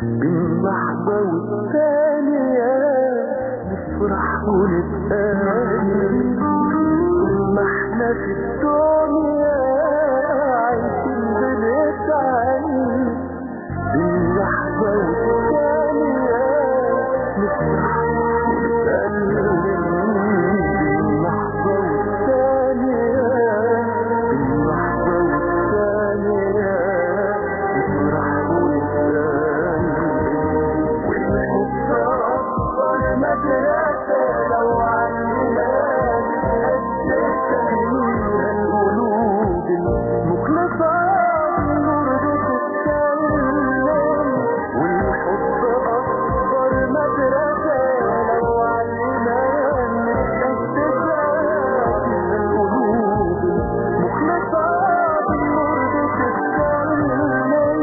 بين لحظة والتانية نفرح ونتقابل ما احنا في الدنيا عايشين بنتعاني بين لحظة والتانية نفرح ونتقابل بين لحظة والتانية بين لحظة والتانية نفرح ونتقابل والحب أكبر مدرسة لو علمنا نتأسس فيها القلوب المخلصة بالنور بتتكلم والحب أكبر مدرسة لو علمنا نتأسس فيها القلوب المخلصة بالنور بتتكلم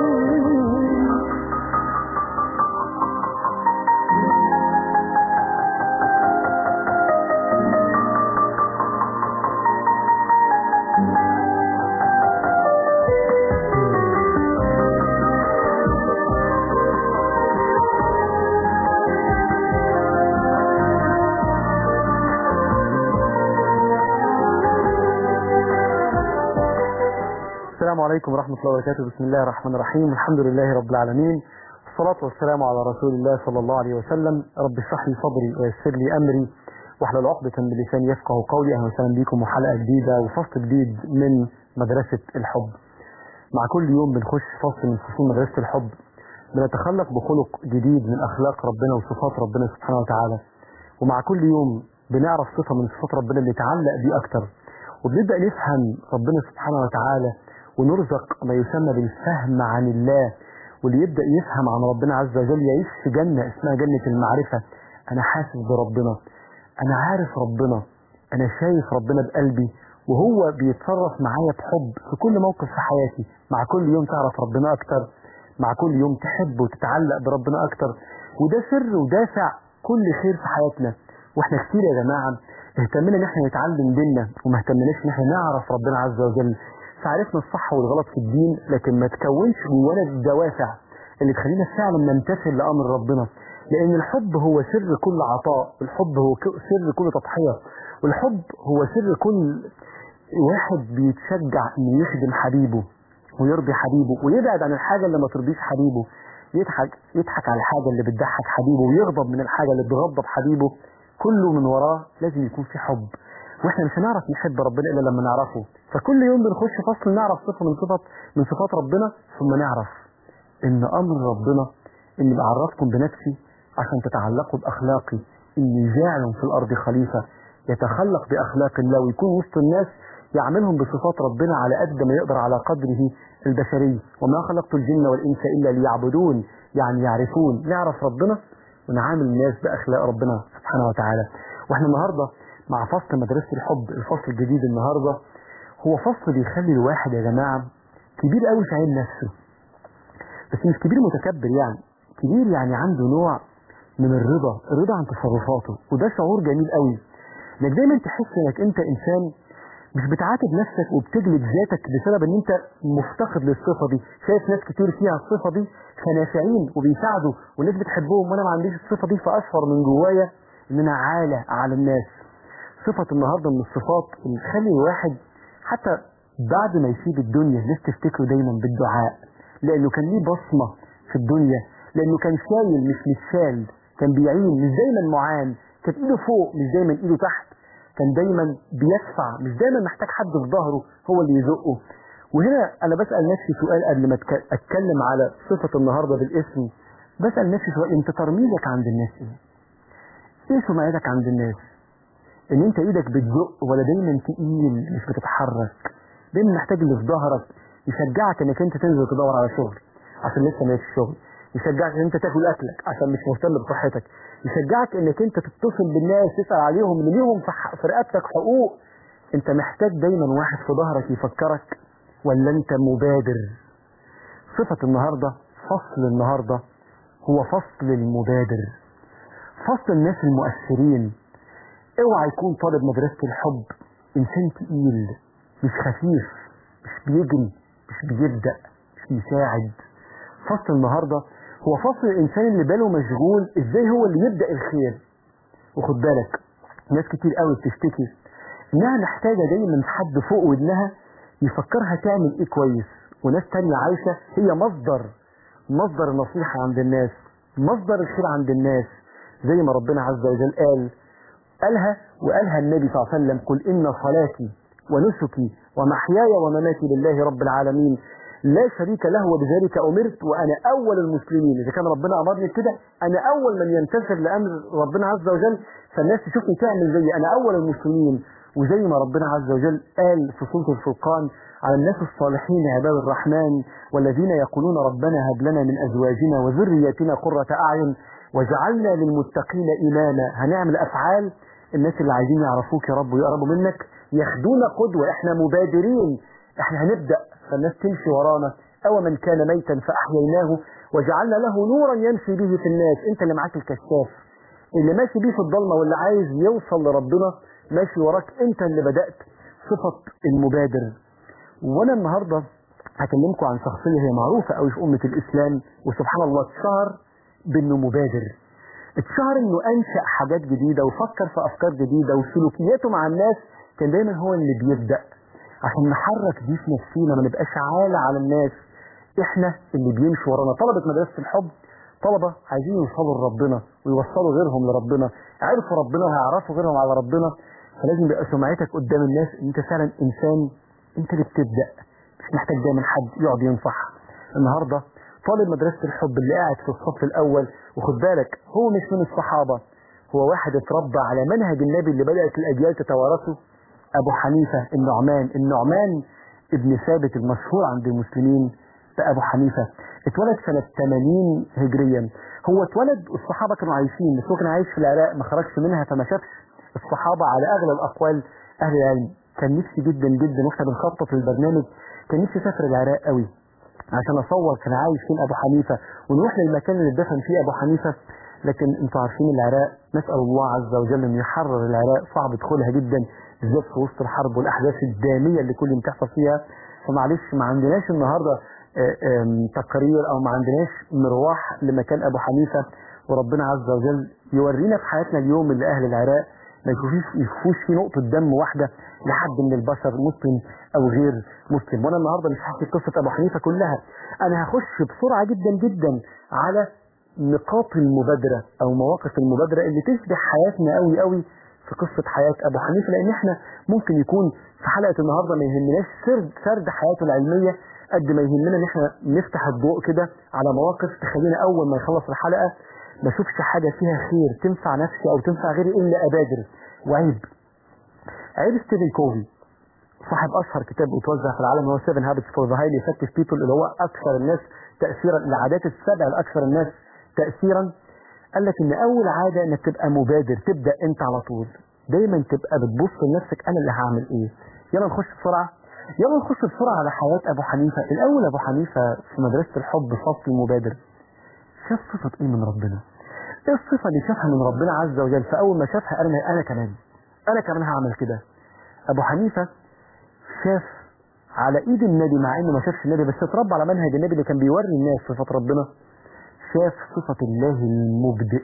السلام عليكم ورحمة الله وبركاته بسم الله الرحمن الرحيم الحمد لله رب العالمين والصلاة والسلام على رسول الله صلى الله عليه وسلم رب اشرح لي صدري ويسر لي أمري واحلل عقدة من لساني يفقه قولي أهلا وسهلا بكم وحلقة جديدة وفصل جديد من مدرسة الحب مع كل يوم بنخش فصل من فصول مدرسة الحب بنتخلق بخلق جديد من أخلاق ربنا وصفات ربنا سبحانه وتعالى ومع كل يوم بنعرف صفة من صفات ربنا اللي نتعلق بيه أكتر وبنبدأ نفهم ربنا سبحانه وتعالى ونرزق ما يسمى بالفهم عن الله واللي يبدأ يفهم عن ربنا عز وجل يعيش في جنة اسمها جنة المعرفة أنا حاسس بربنا أنا عارف ربنا أنا شايف ربنا بقلبي وهو بيتصرف معايا بحب في كل موقف في حياتي مع كل يوم تعرف ربنا أكتر مع كل يوم تحب وتتعلق بربنا أكتر وده سر ودافع كل خير في حياتنا واحنا كتير يا جماعة اهتمنا ان احنا نتعلم ديننا وما اهتمناش ان احنا نعرف ربنا عز وجل فعرفنا الصح والغلط في الدين لكن ما تكونش جوانا الدوافع اللي تخلينا فعلا نمتثل لامر ربنا لان الحب هو سر كل عطاء الحب هو ك- سر كل تضحيه والحب هو سر كل واحد بيتشجع انه يخدم حبيبه ويرضي حبيبه ويبعد عن الحاجه اللي ما ترضيش حبيبه يضحك يضحك على الحاجه اللي بتضحك حبيبه ويغضب من الحاجه اللي بتغضب حبيبه كله من وراه لازم يكون في حب واحنا مش هنعرف نحب ربنا الا لما نعرفه فكل يوم بنخش فصل نعرف صفه من صفات من صفات ربنا ثم نعرف ان امر ربنا اني بعرفكم بنفسي عشان تتعلقوا باخلاقي اني جاعل في الارض خليفه يتخلق باخلاق الله ويكون وسط الناس يعملهم بصفات ربنا على قد ما يقدر على قدره البشري وما خلقت الجن والانس الا ليعبدون يعني يعرفون نعرف ربنا ونعامل الناس باخلاق ربنا سبحانه وتعالى واحنا النهارده مع فصل مدرسه الحب الفصل الجديد النهارده هو فصل بيخلي الواحد يا جماعه كبير قوي في عين نفسه بس مش كبير متكبر يعني كبير يعني عنده نوع من الرضا الرضا عن تصرفاته وده شعور جميل قوي انك دايما تحس انك انت انسان مش بتعاتب نفسك وبتجلد ذاتك بسبب ان انت مفتقد للصفه دي شايف ناس كتير فيها الصفه دي فنافعين وبيساعدوا والناس بتحبهم وانا ما عنديش الصفه دي فاشعر من جوايا ان انا عالة على الناس صفة النهاردة من الصفات اللي تخلي الواحد حتى بعد ما يسيب الدنيا الناس تفتكره دايما بالدعاء لانه كان ليه بصمة في الدنيا لانه كان شايل مش متشال كان بيعين مش دايما معان كانت ايده فوق مش دايما ايده تحت كان دايما بيدفع مش دايما محتاج حد في ظهره هو اللي يزقه وهنا انا بسال نفسي سؤال قبل ما أتك- اتكلم على صفه النهارده بالاسم بسال نفسي سؤال انت ترميزك عند الناس ايه؟ ايه سمعتك عند الناس؟ ان انت ايدك بتزق ولا دايما تقيل مش بتتحرك دايما محتاج اللي في ظهرك يشجعك انك انت تنزل تدور على شغل عشان لسه مالكش شغل يشجعك ان انت تاكل اكلك عشان مش مهتم بصحتك يشجعك انك انت تتصل بالناس تسال عليهم اللي ليهم في ح- في رقبتك حقوق انت محتاج دايما واحد في ظهرك يفكرك ولا انت مبادر صفة النهاردة فصل النهاردة هو فصل المبادر فصل الناس المؤثرين اوعى يكون طالب مدرسة الحب انسان تقيل مش خفيف مش بيجري مش بيبدأ مش بيساعد فصل النهاردة هو فصل الانسان اللي باله مشغول ازاي هو اللي يبدا الخير وخد بالك ناس كتير قوي بتشتكي انها محتاجه دايما حد فوق ودنها يفكرها تعمل ايه كويس وناس تانية عايشه هي مصدر مصدر النصيحه عند الناس مصدر الخير عند الناس زي ما ربنا عز وجل قال قالها وقالها النبي صلى الله عليه وسلم قل إن صلاتي ونسكي ومحياي ومماتي لله رب العالمين لا شريك له وبذلك أمرت وأنا أول المسلمين إذا كان ربنا أمرني كده أنا أول من يمتثل لأمر ربنا عز وجل فالناس تشوفني تعمل زي أنا أول المسلمين وزي ما ربنا عز وجل قال في سورة الفرقان على الناس الصالحين عباد الرحمن والذين يقولون ربنا هب لنا من أزواجنا وذرياتنا قرة أعين وجعلنا للمتقين إماما هنعمل أفعال الناس اللي عايزين يعرفوك يا رب ويقربوا منك ياخدونا قدوة احنا مبادرين احنا هنبدأ فالناس تمشي ورانا أو من كان ميتا فأحييناه وجعلنا له نورا يمشي به في الناس انت اللي معاك الكشاف اللي ماشي بيه في الضلمة واللي عايز يوصل لربنا ماشي وراك انت اللي بدأت صفة المبادر وانا النهاردة هكلمكم عن شخصية هي معروفة قوي في أمة الإسلام وسبحان الله اتشهر بأنه مبادر اتشهر انه انشأ حاجات جديدة وفكر في افكار جديدة وسلوكياته مع الناس كان دايما هو اللي بيبدأ عشان نحرك دي في نفسينا ما نبقاش عالة على الناس احنا اللي بيمشوا ورانا طلبة مدرسة الحب طلبة عايزين يوصلوا لربنا ويوصلوا غيرهم لربنا عرفوا ربنا وهيعرفوا غيرهم على ربنا فلازم يبقى سمعتك قدام الناس ان انت فعلا انسان انت اللي بتبدأ مش محتاج دايما حد يقعد ينصح النهارده طالب مدرسة الحب اللي قاعد في الصف الأول وخد بالك هو مش من الصحابة هو واحد اتربى على منهج النبي اللي بدأت الأجيال تتوارثه أبو حنيفة النعمان النعمان ابن ثابت المشهور عند المسلمين ده أبو حنيفة اتولد سنة 80 هجريا هو اتولد الصحابة كانوا عايشين بس هو كان عايش في العراق ما خرجش منها فما شافش الصحابة على أغلب أقوال أهل العلم كان نفسي جدا جدا واحنا بنخطط للبرنامج كان نفسي اسافر العراق قوي عشان اصور كان عايش فين ابو حنيفه ونروح للمكان اللي اتدفن فيه ابو حنيفه لكن انتوا عارفين العراق نسال الله عز وجل ان يحرر العراق صعب دخولها جدا بالذات في وسط الحرب والاحداث الداميه اللي كل يوم بتحصل فيها فمعلش ما عندناش النهارده آه، آم، تقارير او ما عندناش مروح لمكان ابو حنيفه وربنا عز وجل يورينا في حياتنا اليوم اللي اهل العراق ما يشوفوش يشوفوش في نقطة دم واحدة لحد من البشر مسلم أو غير مسلم وأنا النهاردة مش هحكي قصة أبو حنيفة كلها أنا هخش بسرعة جدا جدا على نقاط المبادرة أو مواقف المبادرة اللي تشبه حياتنا قوي قوي في قصة حياة أبو حنيفة لأن إحنا ممكن يكون في حلقة النهاردة ما يهمناش سرد سرد حياته العلمية قد ما يهمنا إن إحنا نفتح الضوء كده على مواقف تخلينا أول ما يخلص الحلقة ما اشوفش حاجة فيها خير تنفع نفسي أو تنفع غيري إلا أبادر وعيب عيب ستيفن كوفي صاحب أشهر كتاب اتوزع في العالم هو 7 Habits for the Highly Effective People اللي هو أكثر الناس تأثيرا العادات السبع الأكثر الناس تأثيرا قال لك إن أول عادة إنك تبقى مبادر تبدأ أنت على طول دايما تبقى بتبص لنفسك أنا اللي هعمل إيه يلا نخش بسرعة يلا نخش بسرعة على حياة أبو حنيفة الأول أبو حنيفة في مدرسة الحب فصل المبادر شاف صفة إيه من ربنا إيه الصفة اللي شافها من ربنا عز وجل فأول ما شافها قال أنا أنا كمان أنا كمان هعمل كده أبو حنيفة شاف على ايد النبي مع انه ما شافش النبي بس اتربى على منهج النبي اللي كان بيوري الناس صفات ربنا شاف صفة الله المبدئ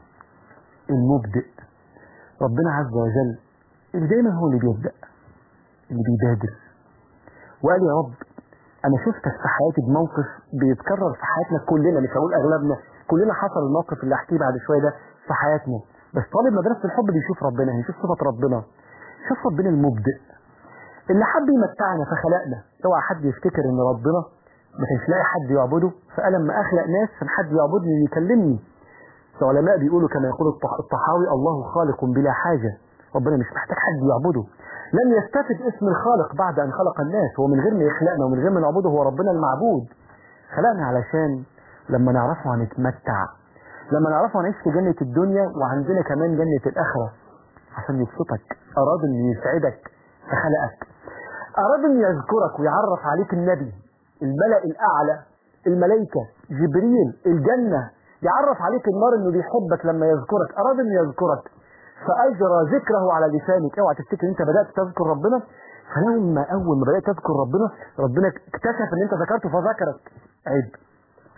المبدئ ربنا عز وجل اللي دايما هو اللي بيبدأ اللي بيبادر وقال يا رب انا شفتك في حياتي بموقف بيتكرر في حياتنا كلنا مش هقول اغلبنا كلنا حصل الموقف اللي هحكيه بعد شويه ده في حياتنا بس طالب مدرسه الحب بيشوف ربنا هيشوف صفه ربنا شوف ربنا المبدئ اللي حب يمتعنا فخلقنا اوعى حد يفتكر ان ربنا ما كانش لاقي حد يعبده فقال لما اخلق ناس عشان حد يعبدني يكلمني العلماء بيقولوا كما يقول الطح- الطحاوي الله خالق بلا حاجة ربنا مش محتاج حد يعبده لم يستفد اسم الخالق بعد ان خلق الناس هو من غير ما يخلقنا ومن غير ما نعبده هو ربنا المعبود خلقنا علشان لما نعرفه هنتمتع لما نعرفه هنعيش في جنة الدنيا وعندنا كمان جنة الآخرة عشان يبسطك أراد أن يسعدك فخلقك أراد أن يذكرك ويعرف عليك النبي الملأ الأعلى الملائكة جبريل الجنة يعرف عليك النار أنه بيحبك لما يذكرك أراد أن يذكرك فأجرى ذكره على لسانك اوعى تفتكر أنت بدأت تذكر ربنا فلما أول ما بدأت تذكر ربنا ربنا اكتشف أن أنت ذكرته فذكرك عيب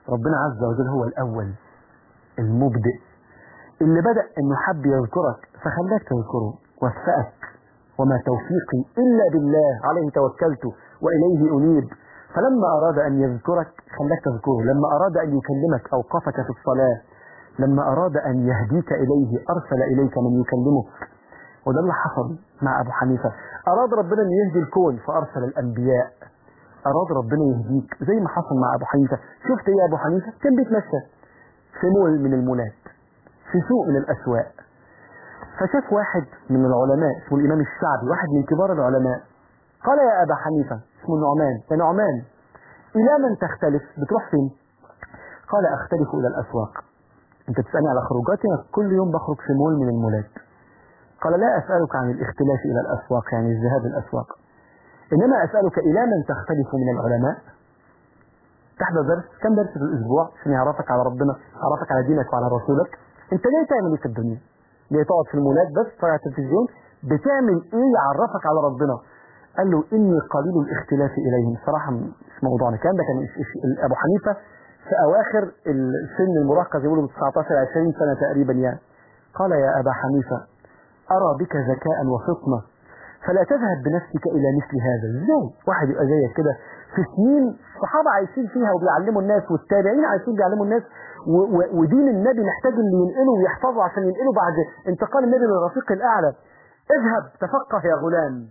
ربنا عز وجل هو الأول المبدئ اللي بدأ انه حب يذكرك فخلاك تذكره وفقك وما توفيقي إلا بالله عليه توكلت وإليه أنيب فلما أراد أن يذكرك خلاك تذكره لما أراد أن يكلمك أوقفك في الصلاة لما أراد أن يهديك إليه أرسل إليك من يكلمك وده اللي حصل مع أبو حنيفة أراد ربنا أن يهدي الكون فأرسل الأنبياء أراد ربنا يهديك زي ما حصل مع أبو حنيفة شفت إيه يا أبو حنيفة كان بيتمشى في مول من المولات في سوق من الأسواق فشاف واحد من العلماء اسمه الإمام الشعبي واحد من كبار العلماء قال يا أبا حنيفة اسمه نعمان يا نعمان إلى من تختلف بتروح فين قال أختلف إلى الأسواق أنت تسألني على خروجاتي أنا كل يوم بخرج في مول من المولات قال لا أسألك عن الاختلاف إلى الأسواق يعني الذهاب الأسواق إنما أسألك إلى من تختلف من العلماء تحضر درس كم درس في الأسبوع عشان يعرفك على ربنا يعرفك على دينك وعلى رسولك أنت جاي تعمل إيه في الدنيا جاي تقعد في المولات بس تتفرج على التلفزيون بتعمل إيه يعرفك على ربنا قال له إني قليل الاختلاف إليهم صراحة مش موضوعنا الكلام ده كان إش- إش- أبو حنيفة في أواخر السن المراهقة زي ما بيقولوا 19 20 سنة تقريبا يعني قال يا أبا حنيفة أرى بك ذكاء وفطنة فلا تذهب بنفسك إلى مثل هذا ازاي واحد يبقى زيك كده في سنين الصحابة عايشين فيها وبيعلموا الناس والتابعين عايشين بيعلموا الناس و و ودين النبي محتاج اللي ينقله ويحفظه عشان ينقله بعد انتقال النبي للرفيق الأعلى اذهب تفقه يا غلام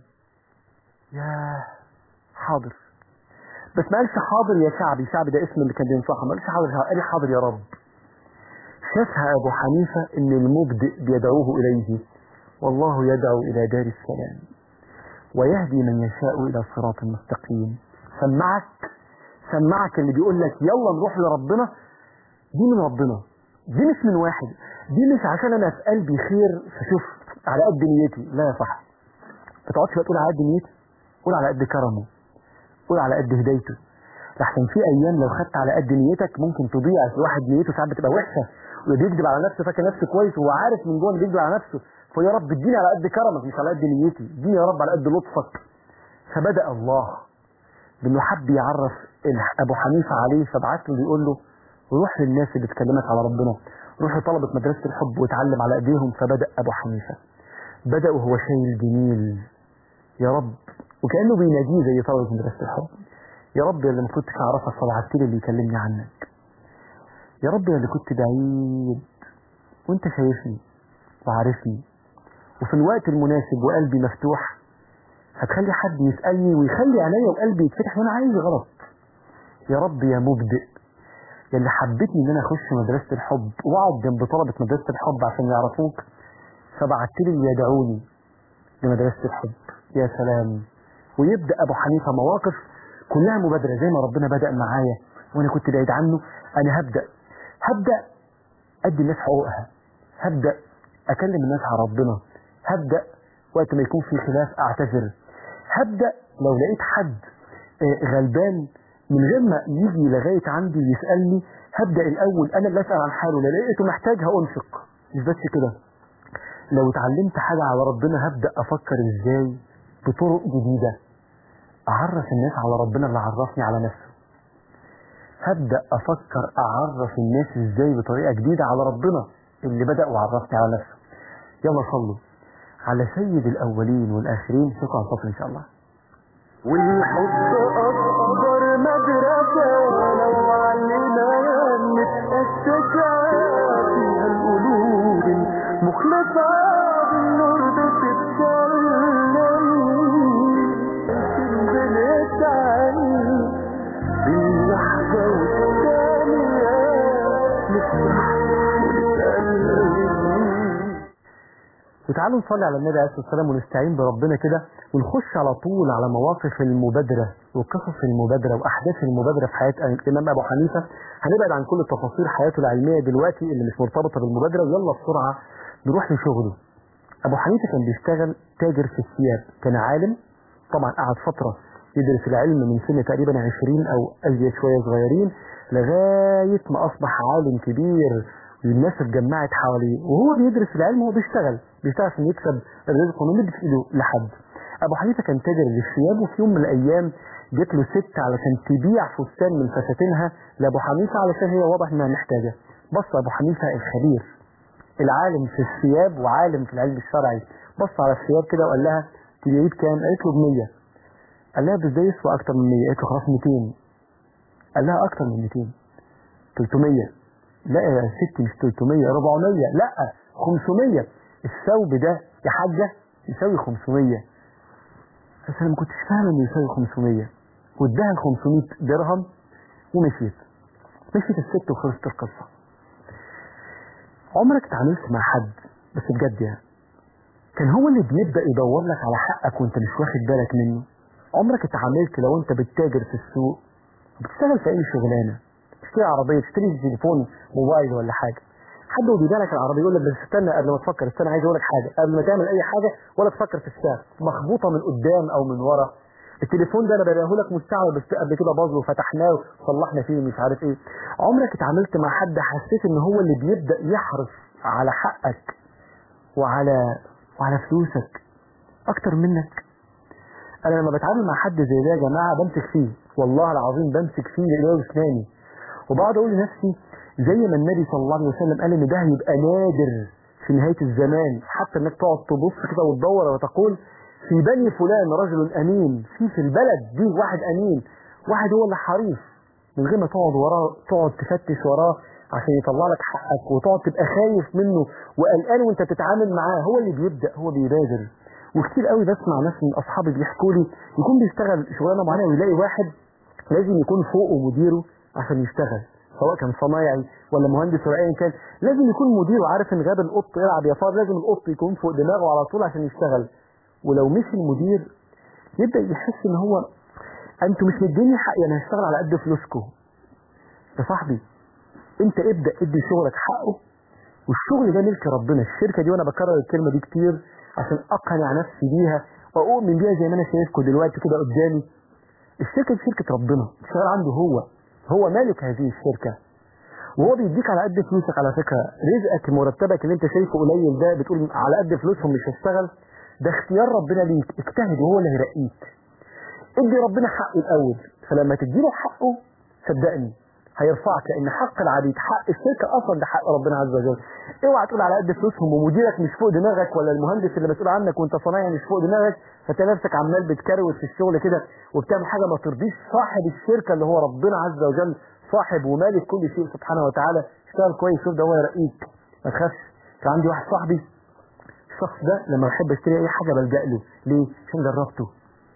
يا حاضر بس ما قالش حاضر يا شعبي شعبي ده اسم اللي كان بينصحه ما قالش حاضر قال حاضر يا رب شافها أبو حنيفة إن المبدئ بيدعوه إليه والله يدعو إلى دار السلام ويهدي من يشاء إلى صراط مستقيم سمعك سمعك اللي بيقول لك يلا نروح لربنا دي من ربنا دي مش من واحد دي مش عشان أنا في قلبي خير فشوف على قد نيتي لا يا صاحبي ما تقعدش بقى تقول على قد نيتي قول على قد كرمه قول على قد هدايته لحسن في ايام لو خدت على قد نيتك ممكن تضيع الواحد نيته ساعات بتبقى وحشه وبيكذب على نفسه فاكر نفسه كويس وهو عارف من جوه انه بيكذب على نفسه فيا رب اديني على قد كرمك مش على قد نيتي اديني يا رب على قد لطفك فبدا الله بانه حب يعرف ال- ابو حنيفه عليه فبعت له بيقول له روح للناس اللي بتكلمك على ربنا روح لطلبه مدرسه الحب وتعلم على ايديهم فبدا ابو حنيفه بدا وهو شايل جميل يا رب وكانه بيناديه زي طلبه مدرسه الحب يا رب يا اللي ما كنتش اعرفك فبعت لي اللي يكلمني عنك يا رب يا اللي كنت بعيد وانت شايفني وعارفني وفي الوقت المناسب وقلبي مفتوح هتخلي حد يسألني ويخلي عينيا وقلبي يتفتح وانا عايز غلط يا رب يا مبدئ يا اللي حبتني ان انا اخش مدرسة الحب واقعد جنب طلبة مدرسة الحب عشان يعرفوك فبعت لي اللي يدعوني لمدرسة الحب يا سلام ويبدأ أبو حنيفة مواقف كلها مبادرة زي ما ربنا بدأ معايا وأنا كنت بعيد عنه أنا هبدأ هبدأ أدي الناس حقوقها هبدأ أكلم الناس على ربنا هبدأ وقت ما يكون في خلاف أعتذر هبدأ لو لقيت حد آه، غلبان من غير ما يجي لغاية عندي يسألني هبدأ الأول أنا اللي أسأل عن حاله لو لقيته محتاج هأنفق مش بس كده لو اتعلمت حاجة على ربنا هبدأ أفكر إزاي بطرق جديدة أعرف الناس على ربنا اللي عرفني على نفسه هبدأ أفكر أعرف الناس إزاي بطريقة جديدة على ربنا اللي بدأ وعرفني على نفسه يلا صلوا على سيد الأولين والآخرين شكرا على الفصل إن شاء الله والحب أكبر مدرسة لو علينا نتأسسها فيها القلوب المخلصة بالنور بتتكلم بنسعى باللحظة والثانية نفرح ونتألم وتعالوا نصلي على النبي عليه الصلاه والسلام ونستعين بربنا كده ونخش على طول على مواقف المبادره وقصص المبادره واحداث المبادره في حياه الامام ابو حنيفه هنبعد عن كل تفاصيل حياته العلميه دلوقتي اللي مش مرتبطه بالمبادره ويلا بسرعه نروح لشغله ابو حنيفه كان بيشتغل تاجر في الثياب كان عالم طبعا قعد فتره يدرس العلم من سن تقريبا 20 او ازيد شويه صغيرين لغايه ما اصبح عالم كبير والناس اتجمعت حواليه وهو بيدرس العلم وهو بيشتغل بيشتغل عشان يكسب الرزق وما يمدش ايده لحد ابو حنيفه كان تاجر للثياب وفي يوم من الايام جت له ست علشان تبيع فستان من فساتينها لابو حنيفه علشان هي واضح انها محتاجه بص ابو حنيفه الخبير العالم في الثياب وعالم في العلم الشرعي بص على الثياب كده وقال لها تبيعيه بكام؟ قالت له ب 100 قال لها بس ده يسوى اكتر من 100 قالت له خلاص 200 قال لها اكتر من 200 300 لا يا ستي مش 300 400 لا 500 الثوب ده يا حاجه يساوي 500 بس انا ما كنتش فاهم انه يساوي 500 واداها ال 500 درهم ومشيت مشيت الست وخلصت القصه عمرك اتعاملت مع حد بس بجد يعني كان هو اللي بيبدا يدور لك على حقك وانت مش واخد بالك منه عمرك اتعاملت لو انت بتتاجر في السوق بتشتغل في اي شغلانه تشتري عربيه تشتري تليفون موبايل ولا حاجه حد وبيبيع لك العربيه يقول لك بس استنى قبل ما تفكر استنى عايز اقول لك حاجه قبل ما تعمل اي حاجه ولا تفكر في السعر مخبوطه من قدام او من ورا التليفون ده انا ببيعه لك مستعمل بس قبل كده باظ وفتحناه وصلحنا فيه مش عارف ايه عمرك اتعاملت مع حد حسيت ان هو اللي بيبدا يحرص على حقك وعلى وعلى فلوسك اكتر منك انا لما بتعامل مع حد زي ده يا جماعه بمسك فيه والله العظيم بمسك فيه لايدي واسناني وبقعد اقول لنفسي زي ما النبي صلى الله عليه وسلم قال ان ده هيبقى نادر في نهايه الزمان حتى انك تقعد تبص كده وتدور وتقول في بني فلان رجل امين في في البلد دي واحد امين واحد هو اللي حريص من غير ما تقعد وراه تقعد تفتش وراه عشان يطلع لك حقك وتقعد تبقى خايف منه وقلقان وانت بتتعامل معاه هو اللي بيبدا هو بيبادر وكتير قوي بسمع ناس من اصحابي بيحكوا لي يكون بيشتغل شغلانه معينه ويلاقي واحد لازم يكون فوقه مديره عشان يشتغل سواء كان صنايعي ولا مهندس ولا ايا كان لازم يكون مديره عارف ان غاب القط يلعب يا فار لازم القط يكون فوق دماغه على طول عشان يشتغل ولو مشي المدير يبدا يحس ان هو انتوا مش مديني حقي انا هشتغل على قد فلوسكم يا صاحبي انت ابدا ادي شغلك حقه والشغل ده ملك ربنا الشركه دي وانا بكرر الكلمه دي كتير عشان اقنع نفسي بيها واؤمن بيها زي ما انا شايفكم دلوقتي كده قدامي الشركه دي شركه ربنا شغال عنده هو هو مالك هذه الشركه وهو بيديك على قد فلوسك على فكره رزقك مرتبك اللي انت شايفه قليل ده بتقول على قد فلوسهم مش هشتغل ده اختيار ربنا ليك اجتهد وهو اللي هيرقيك ادي ربنا حقه الاول فلما تديله حقه صدقني هيرفعك لان حق العبيد حق الشركه اصلا ده حق ربنا عز وجل اوعى تقول على قد فلوسهم ومديرك مش فوق دماغك ولا المهندس اللي مسؤول عنك وانت صنايعي مش فوق دماغك فتلاقي نفسك عمال بتكروت في الشغل كده وبتعمل حاجه ما ترضيش صاحب الشركه اللي هو ربنا عز وجل صاحب ومالك كل شيء سبحانه وتعالى اشتغل كويس شوف ده هو يرقيك ما تخافش كان عندي واحد صاحبي الشخص ده لما بحب اشتري اي حاجه بلجا له ليه؟ عشان جربته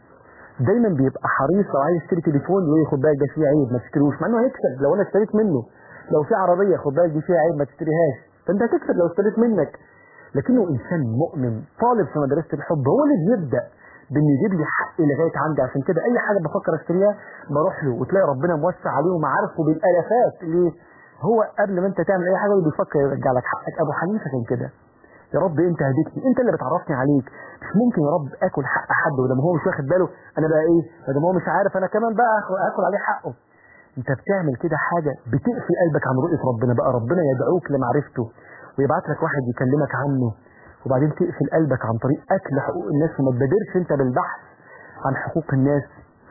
دايما بيبقى حريص لو عايز يشتري تليفون يقول لي خد بالك ده فيه عيب ما تشتريهوش مع انه هيكسب لو انا اشتريت منه لو في عربيه خد بالك دي فيها عيب ما تشتريهاش فانت هتكسب لو اشتريت منك لكنه انسان مؤمن طالب في مدرسه الحب هو اللي بيبدا بانه يجيب لي حقي لغايه عندي عشان كده اي حاجه بفكر اشتريها بروح له وتلاقي ربنا موسع عليه ومعارفه بالالافات ليه؟ هو قبل ما انت تعمل اي حاجه بيفكر يرجع لك حقك ابو حنيفه كان كده يا رب انت هديتني انت اللي بتعرفني عليك مش ممكن يا رب اكل حق حد وده ما هو مش واخد باله انا بقى ايه ده ما هو مش عارف انا كمان بقى اكل عليه حقه انت بتعمل كده حاجه بتقفل قلبك عن رؤيه ربنا بقى ربنا يدعوك لمعرفته ويبعت لك واحد يكلمك عنه وبعدين تقفل قلبك عن طريق اكل حقوق الناس وما تبادرش انت بالبحث عن حقوق الناس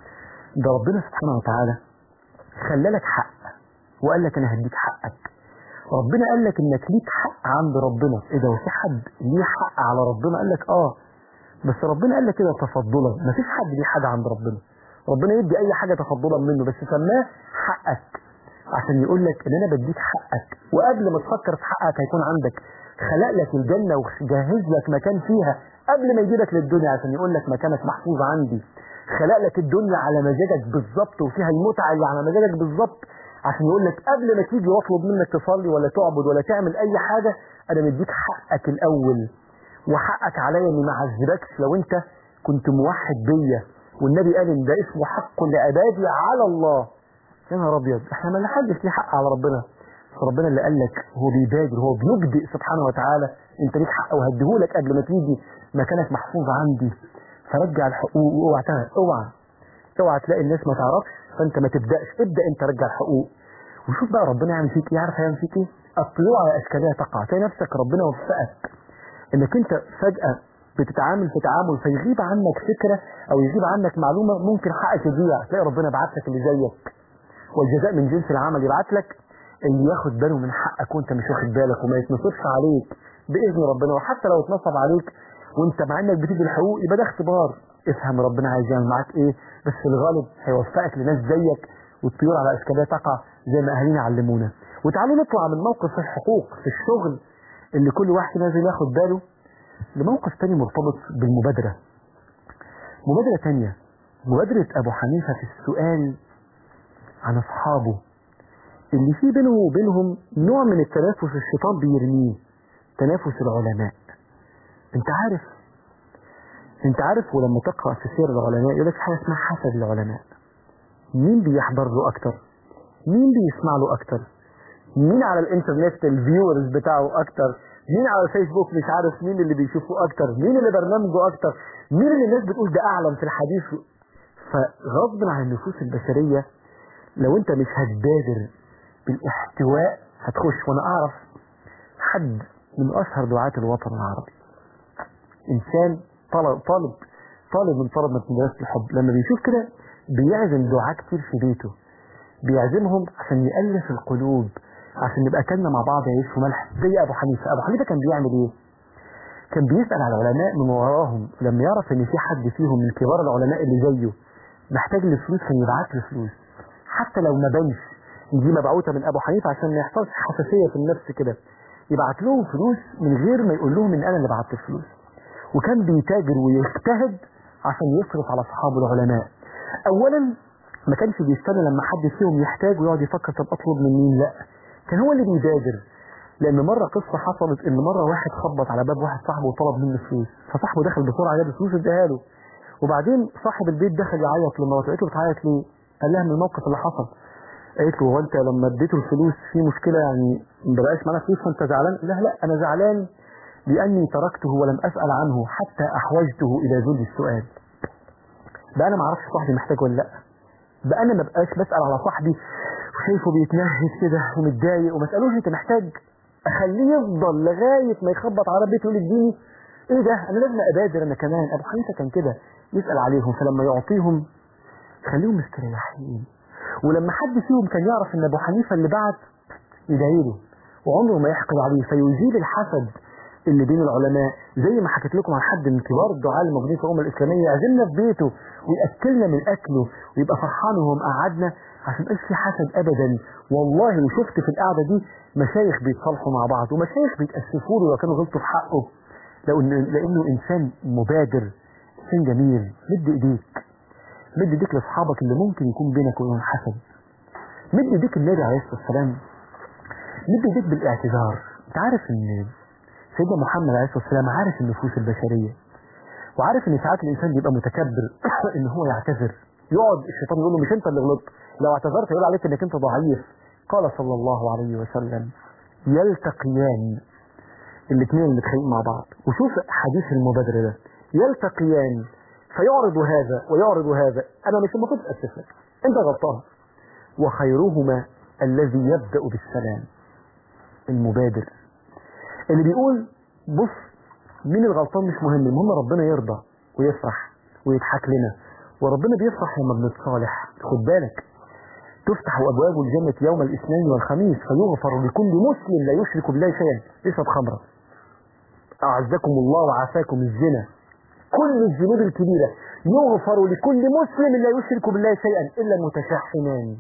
ده ربنا سبحانه وتعالى خلى لك حق وقال لك انا هديك حقك ربنا قال لك انك ليك حق عند ربنا ايه ده وفي حد ليه حق على ربنا قال لك اه بس ربنا قال لك كده تفضلا مفيش حد ليه حاجه عند ربنا ربنا يدي اي حاجه تفضلا منه بس سماه حقك عشان يقول لك ان انا بديك حقك وقبل ما تفكر في حقك هيكون عندك خلق لك الجنه وجهز لك مكان فيها قبل ما يجيبك للدنيا عشان يقول لك مكانك محفوظ عندي خلق لك الدنيا على مزاجك بالظبط وفيها المتعه اللي على مزاجك بالظبط عشان يقول لك قبل ما تيجي واطلب منك تصلي ولا تعبد ولا تعمل اي حاجه انا مديك حقك الاول وحقك عليا اني ما اعذبكش لو انت كنت موحد بيا والنبي قال ان ده اسمه حق لعبادي على الله يا نهار ابيض احنا ما حدش ليه حق على ربنا ربنا اللي قال لك هو بيبادر هو بيبدئ سبحانه وتعالى انت ليك حق وهديهولك قبل ما تيجي مكانك محفوظ عندي فرجع الحقوق واوعى اوعى اوعى تلاقي الناس ما تعرفش فانت ما تبداش ابدا انت رجع الحقوق وشوف بقى ربنا يعمل فيك ايه عارف هيعمل فيك ايه اطلع على اشكالها تقع تلاقي نفسك ربنا وفقك انك انت فجاه بتتعامل في تعامل فيغيب عنك فكرة او يغيب عنك معلومة ممكن حقك يضيع تلاقي ربنا بعت لك اللي زيك والجزاء من جنس العمل يبعت لك اللي ياخد باله من حقك وانت مش واخد بالك وما يتنصبش عليك باذن ربنا وحتى لو اتنصب عليك وانت مع انك بتدي الحقوق يبقى ده اختبار افهم ربنا عايز يعمل معاك ايه بس في الغالب هيوفقك لناس زيك والطيور على اشكالها تقع زي ما اهالينا علمونا وتعالوا نطلع من موقف الحقوق في الشغل اللي كل واحد لازم ياخد باله لموقف تاني مرتبط بالمبادرة مبادرة تانية مبادرة أبو حنيفة في السؤال عن أصحابه اللي في بينه وبينهم نوع من التنافس الشيطان بيرميه تنافس العلماء انت عارف انت عارف ولما تقرأ في سير العلماء يقول لك حاجة اسمها حسد العلماء مين بيحضر له أكتر مين بيسمع له أكتر مين على الانترنت الفيورز بتاعه أكتر مين على الفيسبوك مش عارف مين اللي بيشوفه أكتر مين اللي برنامجه أكتر مين اللي الناس بتقول ده أعلم في الحديث فغصب عن النفوس البشرية لو انت مش هتبادر بالاحتواء هتخش وانا اعرف حد من اشهر دعاة الوطن العربي انسان طالب طالب طالب من طلبة مدرسة الحب لما بيشوف كده بيعزم دعاة كتير في بيته بيعزمهم عشان يألف القلوب عشان نبقى كلنا مع بعض عيش وملح زي ابو حنيفة ابو حنيفة كان بيعمل ايه كان بيسأل على العلماء من وراهم لما يعرف ان في حد فيهم من كبار العلماء اللي زيه محتاج لفلوس كان يبعت له فلوس حتى لو ما بانش دي مبعوثة من ابو حنيفة عشان ما يحصلش حساسية في النفس كده يبعت لهم فلوس من غير ما يقول لهم ان انا اللي بعت الفلوس وكان بيتاجر ويجتهد عشان يصرف على اصحابه العلماء اولا ما كانش بيستنى لما حد فيهم يحتاج ويقعد يفكر طب اطلب من مين لا كان هو اللي بيبادر لان مره قصه حصلت ان مره واحد خبط على باب واحد صاحبه وطلب منه فلوس فصاحبه دخل بسرعه جاب الفلوس اداها له وبعدين صاحب البيت دخل يعيط لمراته قالت له بتعيط ليه؟ قال لها من الموقف اللي حصل قالت له هو انت لما اديته الفلوس في مشكله يعني ما بقاش معانا فلوس فانت زعلان؟ لا لا انا زعلان لاني تركته ولم اسال عنه حتى احوجته الى ذل السؤال. بقى انا ما اعرفش صاحبي محتاج ولا لا. بقى انا ما بقاش بسال على صاحبي وشايفه بيتنهد كده ومتضايق وما اسالوش انت محتاج اخليه يفضل لغايه ما يخبط على بيته يقول اديني ايه ده انا لازم ابادر انا كمان ابو حنيفه كان كده يسال عليهم فلما يعطيهم خليهم مستريحين ولما حد فيهم كان يعرف ان ابو حنيفه اللي بعت يدعي له وعمره ما يحقد عليه فيزيل الحسد اللي بين العلماء زي ما حكيت لكم عن حد من كبار الدعاة الموجودين في الامه الاسلاميه يعزمنا في بيته وياكلنا من اكله ويبقى فرحان وهو مقعدنا عشان مبقاش في حسد ابدا والله وشفت في القعده دي مشايخ بيتصالحوا مع بعض ومشايخ بيتاسفوا له لو كانوا غلطوا في حقه لأن لانه انسان مبادر انسان جميل مد ايديك مد ايديك لاصحابك اللي ممكن يكون بينك وبينهم حسد مد ايديك النبي عليه الصلاه والسلام مد ايديك بالاعتذار انت عارف ان سيدنا محمد عليه الصلاه والسلام عارف النفوس البشريه وعارف ان ساعات الانسان بيبقى متكبر ان هو يعتذر يقعد الشيطان يقول له مش انت اللي غلطت لو اعتذرت يقول عليك انك انت ضعيف قال صلى الله عليه وسلم يلتقيان الاثنين متخانقين مع بعض وشوف حديث المبادرة ده يلتقيان فيعرض هذا ويعرض هذا انا مش المفروض اتاسف لك انت غلطان وخيرهما الذي يبدأ بالسلام المبادر اللي بيقول بص مين الغلطان مش مهم المهم ربنا يرضى ويفرح ويضحك لنا وربنا بيفرح لما بنتصالح خد بالك تفتح أبواب الجنة يوم الاثنين والخميس فيغفر لكل مسلم لا يشرك بالله شيئا يشرب خمرة أعزكم الله وعافاكم الزنا كل الذنوب الكبيرة يغفر لكل مسلم لا يشرك بالله شيئا إلا المتشحنان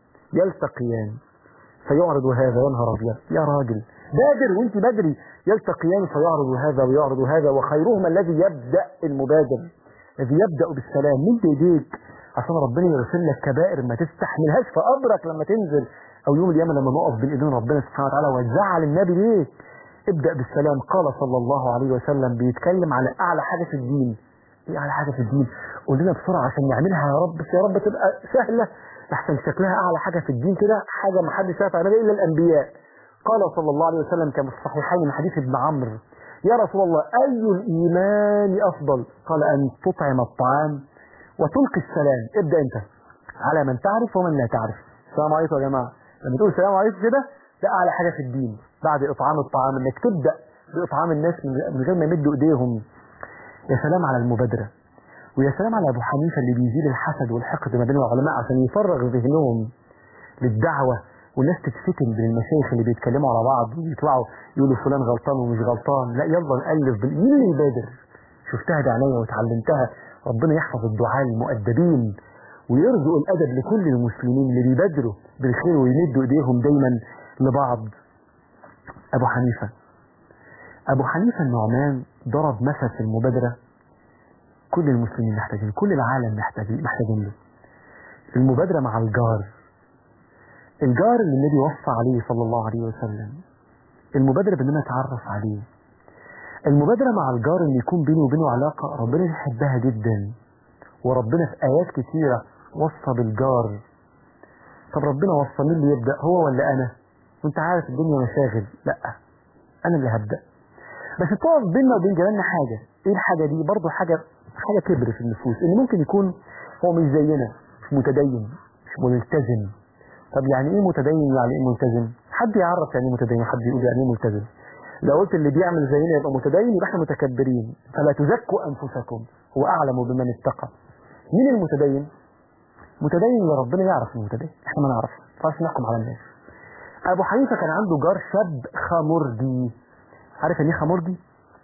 يلتقيان فيعرض هذا يا نهار أبيض يا راجل بادر وانت بدري يلتقيان فيعرض هذا ويعرض هذا وخيرهما الذي يبدأ المبادر الذي يبدأ بالسلام من ايديك عشان ربنا يرسل لك كبائر ما تستحملهاش في قبرك لما تنزل او يوم القيامه لما نقف بين ايدين ربنا سبحانه وتعالى وتزعل النبي ليه ابدا بالسلام قال صلى الله عليه وسلم بيتكلم على اعلى حاجه في الدين ايه اعلى حاجه في الدين قول لنا بسرعه عشان نعملها يا رب بس يا رب تبقى سهله احسن شكلها اعلى حاجه في الدين كده حاجه ما حدش شافها الا الانبياء قال صلى الله عليه وسلم كما في الصحيحين من حديث ابن عمرو يا رسول الله اي الايمان افضل قال ان تطعم الطعام وتلقي السلام ابدا انت على من تعرف ومن لا تعرف السلام عليكم يا جماعه لما تقول السلام عليكم كده ده اعلى حاجه في الدين بعد اطعام الطعام انك تبدا باطعام الناس من غير ما يمدوا ايديهم يا سلام على المبادرة ويا سلام على أبو حنيفة اللي بيزيل الحسد والحقد ما بين العلماء عشان يفرغ ذهنهم للدعوة والناس تتفتن بين المشايخ اللي بيتكلموا على بعض ويطلعوا يقولوا فلان غلطان ومش غلطان لا يلا نألف بال- مين اللي يبادر شفتها بعينيا وتعلمتها ربنا يحفظ الدعاء المؤدبين ويرزق الأدب لكل المسلمين اللي بيبادروا بالخير ويمدوا إيديهم دايما لبعض أبو حنيفة أبو حنيفة النعمان ضرب مثل في المبادرة كل المسلمين محتاجين كل العالم محتاجين محتاجين له المبادرة مع الجار الجار اللي النبي وصى عليه صلى الله عليه وسلم المبادرة بأننا نتعرف عليه المبادرة مع الجار ان يكون بيني وبينه علاقة ربنا يحبها جدا وربنا في آيات كتيرة وصى بالجار طب ربنا وصى مين اللي يبدأ هو ولا أنا وانت عارف الدنيا مشاغل لا أنا اللي هبدأ بس تقف بيننا وبين جيراننا حاجة ايه الحاجة دي برضو حاجة حاجة كبر في النفوس ان ممكن يكون هو مش زينا مش متدين مش ملتزم طب يعني ايه متدين يعني ايه ملتزم حد يعرف يعني ايه متدين حد يقول يعني ايه ملتزم لو قلت اللي بيعمل زينا يبقى متدين يبقى احنا متكبرين فلا تزكوا انفسكم هو اعلم بمن اتقى مين المتدين متدين اللي ربنا يعرف المتدين احنا ما نعرفش فاش نحكم على الناس ابو حنيفه كان عنده جار شاب خمرجي عارف يعني ايه خمرجي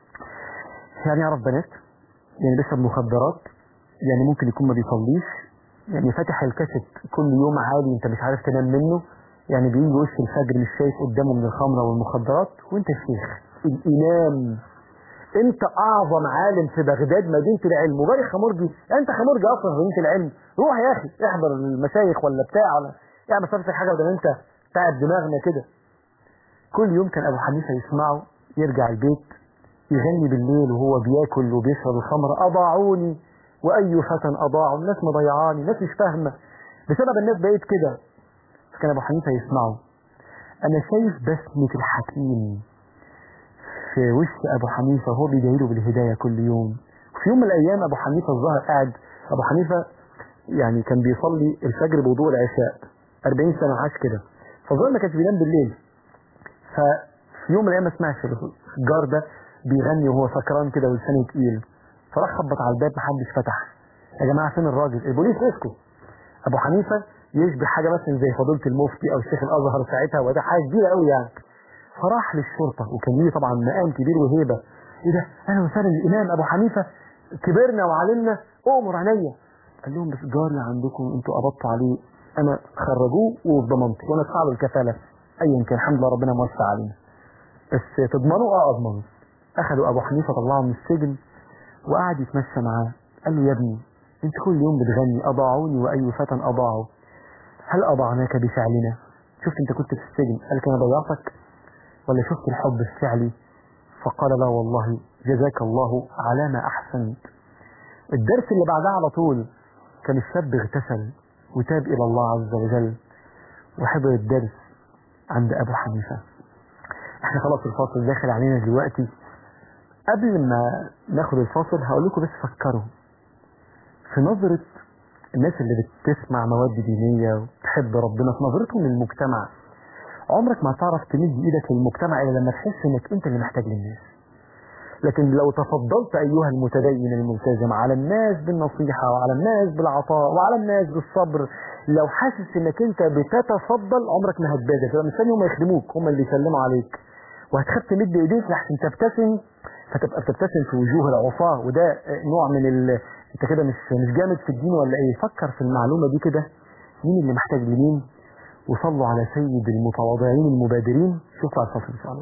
يعني يعرف بنات يعني بيشرب مخدرات يعني ممكن يكون ما بيصليش يعني فاتح الكاسيت كل يوم عالي انت مش عارف تنام منه يعني بيجي وش الفجر مش شايف قدامه من الخمره والمخدرات وانت الشيخ الامام انت اعظم عالم في بغداد مدينه العلم وبارك خمرجي انت خمرجي اصلا في مدينه العلم روح يا اخي احضر المشايخ ولا بتاع ولا اعمل صرف حاجه بدل انت تعب دماغنا كده كل يوم كان ابو حنيفه يسمعه يرجع البيت يغني بالليل وهو بياكل وبيشرب الخمر اضاعوني واي فتى اضاعوا الناس مضيعاني الناس مش فاهمه بسبب الناس بقيت كده فكان ابو حنيفه يسمعه انا شايف بسمه الحكيم في وش ابو حنيفه وهو بيدعيله بالهدايه كل يوم وفي يوم من الايام ابو حنيفه الظاهر قاعد ابو حنيفه يعني كان بيصلي الفجر بوضوء العشاء 40 سنه عاش كده فالظاهر ما كانش بينام بالليل ففي يوم من الايام ما سمعش الجار ده بيغني وهو سكران كده ولسانه تقيل فراح خبط على الباب محدش فتح يا جماعه فين الراجل البوليس مسكه ابو حنيفه يشبه حاجه مثلا زي فضيله المفتي او الشيخ الازهر ساعتها وده حاجه كبيره قوي يعني فراح للشرطه وكان ليه طبعا مقام كبير وهيبه ايه ده انا وسهلا الامام ابو حنيفه كبرنا وعلمنا اؤمر عينيا قال لهم بس جاري عندكم انتوا قبضتوا عليه انا خرجوه وضمنت وانا ادفع له الكفاله ايا كان الحمد لله ربنا موسع علينا بس تضمنوا اه اضمنوا اخذوا ابو حنيفه طلعه من السجن وقعد يتمشى معاه قال له يا ابني انت كل يوم بتغني اضاعوني واي فتى اضاعوا هل اضعناك بفعلنا شفت انت كنت في السجن قال لك انا ضيعتك ولا شفت الحب الفعلي فقال لا والله جزاك الله على ما احسنت الدرس اللي بعدها على طول كان الشاب اغتسل وتاب الى الله عز وجل وحضر الدرس عند ابو حنيفه احنا خلاص الفاصل داخل علينا دلوقتي قبل ما ناخد الفاصل هقول لكم بس فكروا في نظرة الناس اللي بتسمع مواد دينية وتحب ربنا في نظرتهم للمجتمع عمرك ما تعرف تمد ايدك للمجتمع الا لما تحس انك انت اللي محتاج للناس لكن لو تفضلت ايها المتدين الملتزم على الناس بالنصيحة وعلى الناس بالعطاء وعلى الناس بالصبر لو حاسس انك انت بتتفضل عمرك ما هتبادر تبقى مستني هم يخدموك هم اللي يسلموا عليك وهتخاف تمد ايديك لحسن تبتسم فتبقى بتبتسم في وجوه العصاة وده نوع من ال... انت كده مش مش جامد في الدين ولا ايه فكر في المعلومة دي كده مين اللي محتاج لمين وصلوا على سيد المتواضعين المبادرين شوفوا على الفصل ان شاء الله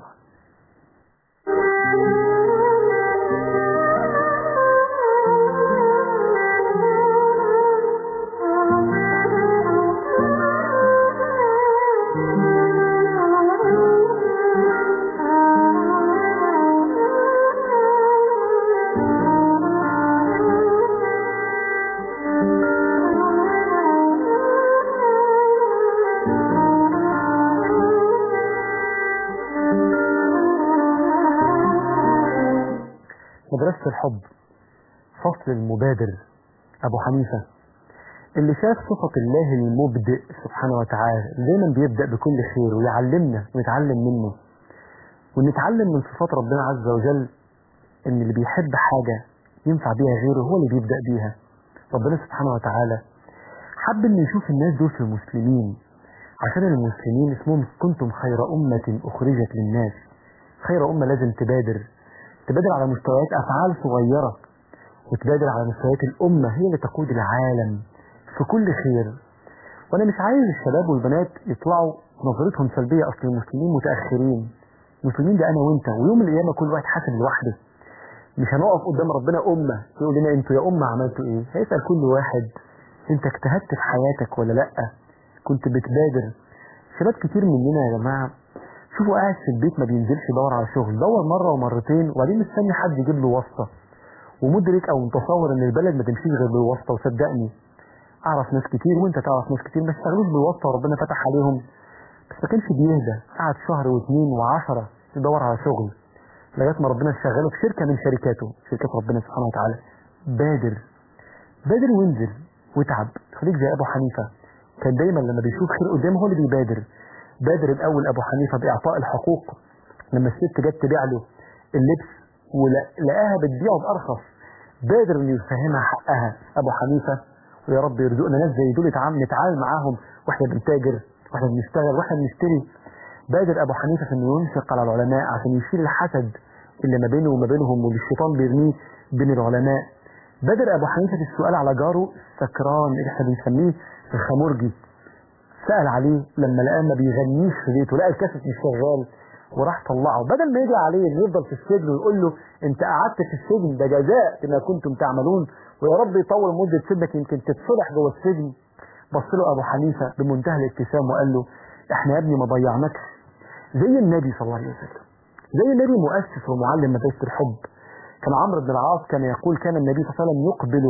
مدرسة الحب فصل المبادر أبو حنيفة اللي شاف صفة الله المبدئ سبحانه وتعالى دايما بيبدأ بكل خير ويعلمنا ونتعلم منه ونتعلم من صفات ربنا عز وجل ان اللي بيحب حاجة ينفع بيها غيره هو اللي بيبدأ بيها ربنا سبحانه وتعالى حب ان يشوف الناس دول في المسلمين عشان المسلمين اسمهم كنتم خير أمة أخرجت للناس خير أمة لازم تبادر تبادر على مستويات أفعال صغيرة وتبادر على مستويات الأمة هي اللي تقود العالم في كل خير وأنا مش عايز الشباب والبنات يطلعوا نظرتهم سلبية أصل المسلمين متأخرين المسلمين ده أنا وأنت ويوم القيامة كل واحد حاسب لوحده مش هنقف قدام ربنا أمة يقول لنا أنتوا يا أمة عملتوا إيه هيسأل كل واحد أنت اجتهدت في حياتك ولا لأ كنت بتبادر شباب كتير مننا يا جماعة شوفوا قاعد في البيت ما بينزلش يدور على شغل دور مرة ومرتين وبعدين مستني حد يجيب له واسطة ومدرك او متصور ان البلد ما تمشيش غير بالواسطة وصدقني اعرف ناس كتير وانت تعرف ناس كتير ما اشتغلوش بالواسطة وربنا فتح عليهم بس ما كانش بيهدى قعد شهر واثنين وعشرة يدور على شغل لغايه ما ربنا شغله في شركة من شركاته شركات ربنا سبحانه وتعالى بادر بادر وانزل واتعب خليك زي ابو حنيفة كان دايما لما بيشوف خير قدامه هو اللي بيبادر بادر الاول ابو حنيفة باعطاء الحقوق لما الست جت تبيع له اللبس ولقاها بتبيعه بارخص بادر انه يفهمها حقها ابو حنيفة ويا رب يرزقنا ناس زي دول نتعامل نتعامل معاهم واحنا بنتاجر واحنا بنشتغل واحنا بنشتري بادر ابو حنيفة في انه ينفق على العلماء عشان يشيل الحسد اللي ما بينه وما بينهم واللي الشيطان بيرميه بين العلماء بدر ابو حنيفة في السؤال على جاره السكران اللي احنا بنسميه الخمرجي سأل عليه لما لقاه ما بيغنيش في بيته لقى الكاسيت مش شغال وراح طلعه بدل ما يجي عليه انه يفضل في السجن ويقول له انت قعدت في السجن ده جزاء بما كنتم تعملون ويا رب يطول مدة سجنك يمكن تتصلح جوه السجن بص له ابو حنيفة بمنتهى الابتسام وقال له احنا يا ابني ما ضيعناكش زي النبي صلى الله عليه وسلم زي النبي مؤسس ومعلم مدرسة الحب كان عمرو بن العاص كان يقول كان النبي صلى الله عليه وسلم يقبل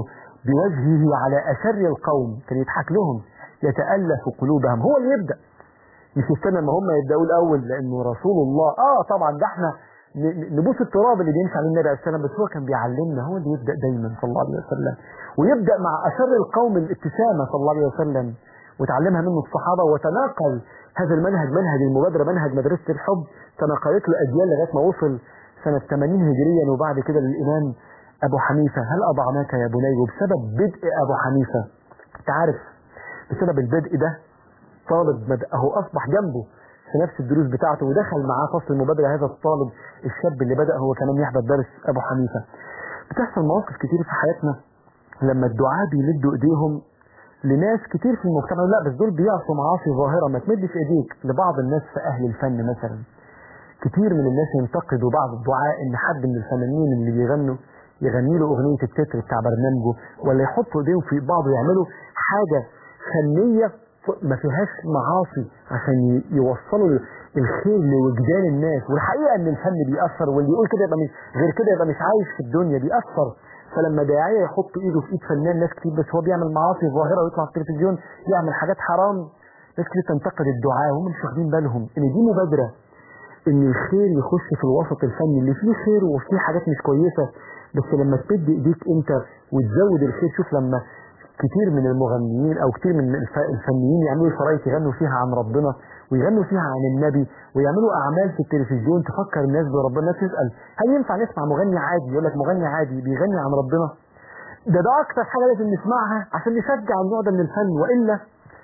بوجهه على أشر القوم كان يضحك لهم يتألف قلوبهم هو اللي يبدأ مش يستنى ان هم يبدأوا الأول لأنه رسول الله اه طبعا ده احنا نبوس التراب اللي بيمشي عليه النبي عليه السلام بس هو كان بيعلمنا هو اللي يبدأ دايما صلى الله عليه وسلم ويبدأ مع أشر القوم الابتسامة صلى الله عليه وسلم وتعلمها منه الصحابة وتناقل هذا المنهج منهج المبادرة منهج مدرسة الحب تناقلت له أجيال لغاية ما وصل سنة 80 هجريا وبعد كده للإمام أبو حنيفة هل أضعناك يا بني وبسبب بدء أبو حنيفة أنت عارف بسبب البدء ده طالب أهو أصبح جنبه في نفس الدروس بتاعته ودخل معاه فصل المبادرة هذا الطالب الشاب اللي بدأ هو كمان يحضر درس أبو حنيفة بتحصل مواقف كتير في حياتنا لما الدعاء بيمدوا إيديهم لناس كتير في المجتمع لا بس دول بيعصوا معاصي ظاهرة ما تمدش إيديك لبعض الناس في أهل الفن مثلا كتير من الناس ينتقدوا بعض الدعاء ان حد من الفنانين اللي بيغنوا يغني له اغنيه التتر بتاع برنامجه ولا يحطوا ايديهم في بعض ويعملوا حاجه فنيه ما فيهاش معاصي عشان يوصلوا الخير لوجدان الناس والحقيقه ان الفن بيأثر واللي يقول كده يبقى مش غير كده يبقى مش عايش في الدنيا بيأثر فلما داعيه يحط ايده في ايد فنان ناس كتير بس هو بيعمل معاصي ظاهره ويطلع في التلفزيون يعمل حاجات حرام ناس كتير تنتقد الدعاء وهم مش واخدين بالهم ان دي مبادره ان الخير يخش في الوسط الفني اللي فيه خير وفيه حاجات مش كويسة بس لما تمد ايديك انت وتزود الخير شوف لما كتير من المغنيين او كتير من الفنيين يعملوا شرايط يغنوا فيها عن ربنا ويغنوا فيها عن النبي ويعملوا اعمال في التلفزيون تفكر الناس بربنا الناس تسال هل ينفع نسمع مغني عادي يقول لك مغني عادي بيغني عن ربنا ده ده اكتر حاجه لازم نسمعها عشان نشجع النوع ده من الفن والا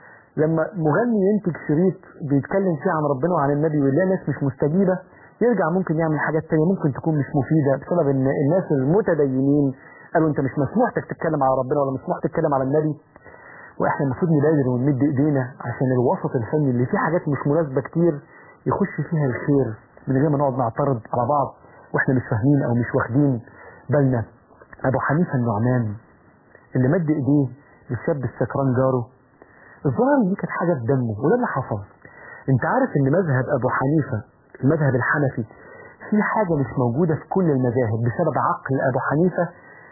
لما مغني ينتج شريط بيتكلم فيه عن ربنا وعن النبي ويلاقي ناس مش مستجيبة يرجع ممكن يعمل حاجات تانية ممكن تكون مش مفيدة بسبب ان الناس المتدينين قالوا انت مش مسموح تتكلم على ربنا ولا مسموح تتكلم على النبي واحنا المفروض نبادر ونمد ايدينا عشان الوسط الفني اللي فيه حاجات مش مناسبة كتير يخش فيها الخير من غير ما نقعد نعترض على بعض واحنا مش فاهمين او مش واخدين بالنا ابو حنيفه النعمان اللي مد ايديه للشاب السكران جاره الظاهر دي كانت حاجة في دمه وده اللي حصل انت عارف ان مذهب ابو حنيفة المذهب الحنفي في حاجة مش موجودة في كل المذاهب بسبب عقل ابو حنيفة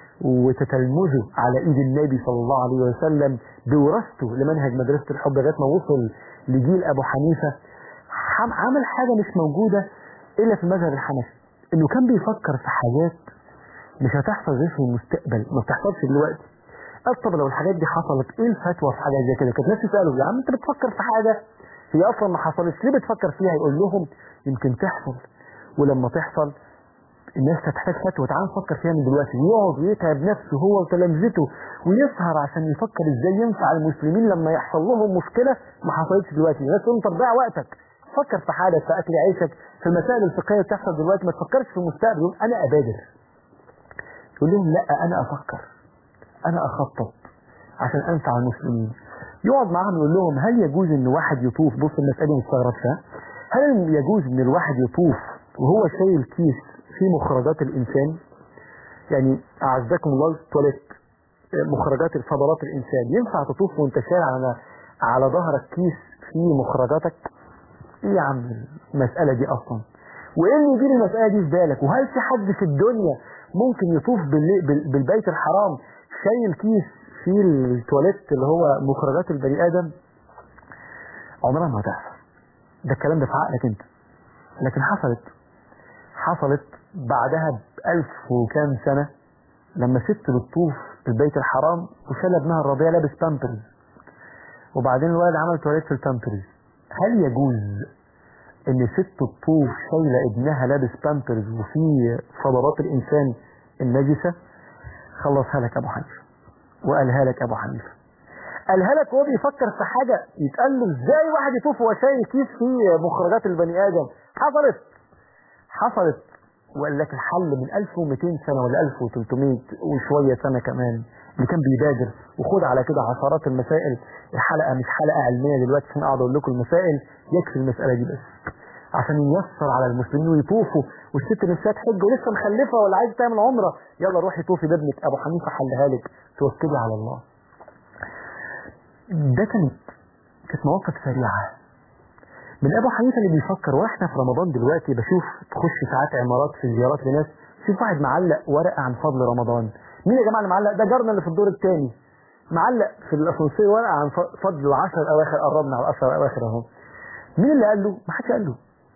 وتتلمذه على ايد النبي صلى الله عليه وسلم بوراثته لمنهج مدرسة الحب لغايه ما وصل لجيل ابو حنيفة عمل حاجة مش موجودة الا في المذهب الحنفي انه كان بيفكر في حاجات مش هتحصل غير في المستقبل ما بتحصلش دلوقتي قال طب لو الحاجات دي حصلت ايه الفتوى في حاجه زي كده كانت ناس تساله يا عم انت بتفكر في حاجه هي اصلا ما حصلتش ليه بتفكر فيها يقول لهم يمكن تحصل ولما تحصل الناس هتحتاج فتوى تعال نفكر فيها من دلوقتي ويقعد ويتعب نفسه هو وتلامذته ويسهر عشان يفكر ازاي ينفع المسلمين لما يحصل لهم مشكله ما حصلتش دلوقتي الناس تقول انت بتضيع وقتك فكر في حالك في اكل عيشك في المسائل الفقهيه اللي بتحصل دلوقتي ما تفكرش في المستقبل يقول انا ابادر يقول لهم لا انا افكر انا اخطط عشان انفع المسلمين يقعد معاهم يقول لهم هل يجوز ان واحد يطوف بص المساله دي مستغربها هل يجوز ان الواحد يطوف وهو شايل كيس فيه مخرجات الانسان يعني اعزكم الله التواليت مخرجات فضلات الانسان ينفع تطوف وانت شايل على على ظهرك كيس فيه مخرجاتك ايه يا عم المساله دي اصلا وايه اللي يجيب المساله دي في بالك وهل في حد في الدنيا ممكن يطوف باللي- بال- بالبيت الحرام شايل كيس فيه التواليت اللي هو مخرجات البني ادم عمرها ما هتحصل ده الكلام ده في عقلك انت لكن حصلت حصلت بعدها بألف وكام سنة لما ست بتطوف البيت الحرام وشال ابنها الرضيع لابس بامبرز وبعدين الولد عمل تواليت في البامبرز هل يجوز ان ست تطوف شايلة ابنها لابس بامبرز وفي فضلات الانسان النجسة خلصها لك ابو حنيفة وقالها لك ابو حنيفة قالها لك وهو بيفكر في حاجة يتقال له ازاي واحد يطوف وهو شايل كيس فيه مخرجات البني ادم حصلت حصلت وقال لك الحل من 1200 سنة ولا 1300 وشوية سنة كمان اللي كان بيبادر وخد على كده عشرات المسائل الحلقة مش حلقة علمية دلوقتي عشان اقعد اقول لكم المسائل يكفي المسألة دي بس عشان ييسر على المسلمين ويطوفوا والست نفسها تحج ولسه مخلفة ولا عايزة تعمل عمرة يلا روحي طوفي بابنك ابو حنيفة حلها لك توكلي على الله ده كانت كانت مواقف سريعة من ابو حنيفه اللي بيفكر واحنا في رمضان دلوقتي بشوف تخش ساعات عمارات في زيارات لناس شوف واحد معلق ورقه عن فضل رمضان مين يا جماعه اللي معلق ده جارنا اللي في الدور الثاني معلق في الاسانسير ورقه عن ف- فضل العشر الاواخر قربنا على العشر الاواخر اهو مين اللي قال له ما حدش قال له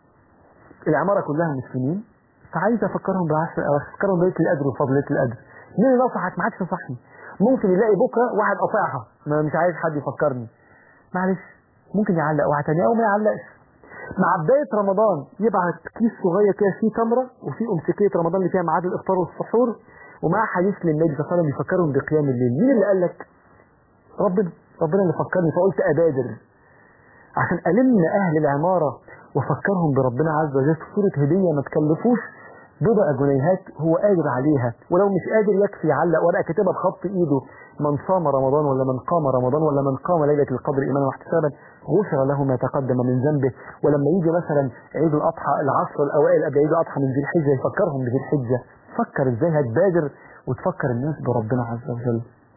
العماره كلها مسلمين فعايز افكرهم بالعشر الاواخر افكرهم بليله القدر وفضل ليله القدر مين اللي نصحك ما حدش نصحني ممكن يلاقي بكره واحد قاطعها ما مش عايز حد يفكرني معلش ممكن يعلق واحد تاني او ما يعلقش مع بداية رمضان يبعت كيس صغير كده فيه تمرة وفيه أمسكية رمضان اللي فيها ميعاد الإفطار والسحور ومعاه حديث للنبي صلى الله عليه وسلم يفكرهم بقيام الليل مين اللي قال لك؟ ربنا ربنا اللي فكرني فقلت أبادر عشان ألم أهل العمارة وفكرهم بربنا عز وجل في صورة هدية ما تكلفوش بضع جنيهات هو قادر عليها ولو مش قادر يكفي يعلق ورقة كاتبها بخط إيده من صام رمضان ولا من قام رمضان ولا من قام ليلة القدر إيمانا واحتسابا غفر له ما تقدم من ذنبه ولما يجي مثلا عيد الأضحى العشر الأوائل قبل عيد الأضحى من ذي الحجة يفكرهم بذي الحجة فكر إزاي هتبادر وتفكر الناس بربنا عز وجل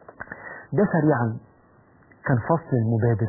ده سريعا كان فصل المبادر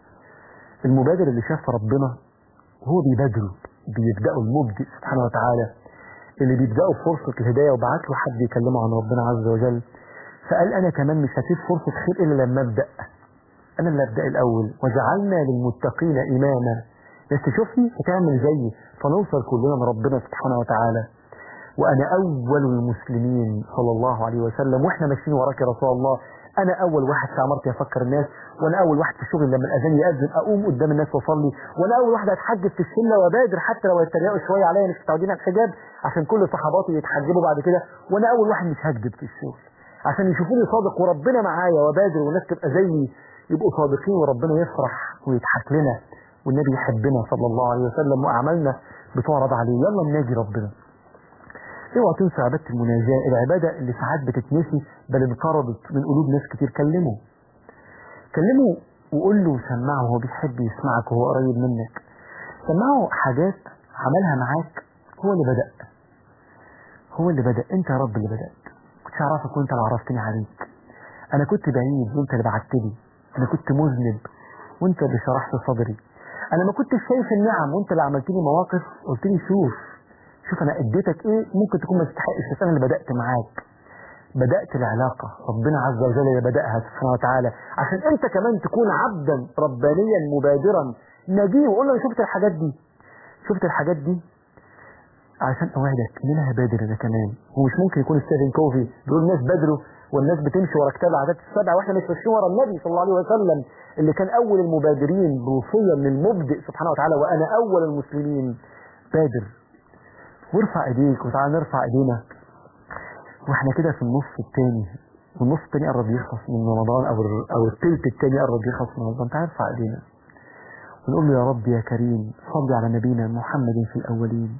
المبادر اللي شاف ربنا وهو بيبادره بيبدأوا المبدئ سبحانه وتعالى اللي بيبدأوا فرصة الهداية وبعت له حد يكلمه عن ربنا عز وجل فقال أنا كمان مش هسيب فرصة خير إلا لما أبدأ أنا اللي أبدأ الأول وجعلنا للمتقين إماما بس تشوفني هتعمل زيي فنوصل كلنا لربنا سبحانه وتعالى وأنا أول المسلمين صلى الله عليه وسلم وإحنا ماشيين وراك يا رسول الله أنا أول واحد في عمارتي أفكر الناس وأنا أول واحد في شغلي لما الأذان يأذن أقوم قدام الناس وأصلي وأنا أول واحد أتحجب في الشلة وأبادر حتى لو يتريقوا شوية عليا مش متعودين على الحجاب عشان كل صحباتي يتحجبوا بعد كده وأنا أول واحد مش هكذب في الشغل عشان يشوفوني صادق وربنا معايا وبادر والناس تبقى زيي يبقوا صادقين وربنا يفرح ويضحك لنا والنبي يحبنا صلى الله عليه وسلم وأعمالنا بتعرض عليه يلا نناجي ربنا اوعى تنسى عبادة المناجاة العبادة اللي ساعات بتتنسي بل انقرضت من قلوب ناس كتير كلمه كلمه وقول له سمعه هو بيحب يسمعك وهو قريب منك سمعه حاجات عملها معاك هو اللي بدأ هو اللي بدأ انت يا رب اللي بدأت كنتش اعرفك وانت اللي عرفتني عليك انا كنت بعيد وانت اللي بعتلي انا كنت مذنب وانت اللي شرحت صدري انا ما كنتش شايف النعم وانت اللي عملت لي مواقف قلت لي شوف شوف انا اديتك ايه ممكن تكون ما تستحقش بس انا اللي بدات معاك بدات العلاقه ربنا عز وجل اللي بداها سبحانه وتعالى عشان انت كمان تكون عبدا ربانيا مبادرا نجيه وقول له شفت الحاجات دي شفت الحاجات دي عشان اوعدك ان انا هبادر انا كمان ومش ممكن يكون ستيفن كوفي بيقول الناس بادروا والناس بتمشي ورا كتاب العادات السبع واحنا مش ماشيين ورا النبي صلى الله عليه وسلم اللي كان اول المبادرين بوصيه من المبدئ سبحانه وتعالى وانا اول المسلمين بادر وارفع ايديك وتعالى نرفع ايدينا واحنا كده في النص التاني والنص التاني قرب يخلص من رمضان او ال- او التلت التاني قرب يخلص من رمضان تعالى ارفع ايدينا ونقول له يا رب يا كريم صل على نبينا محمد في الاولين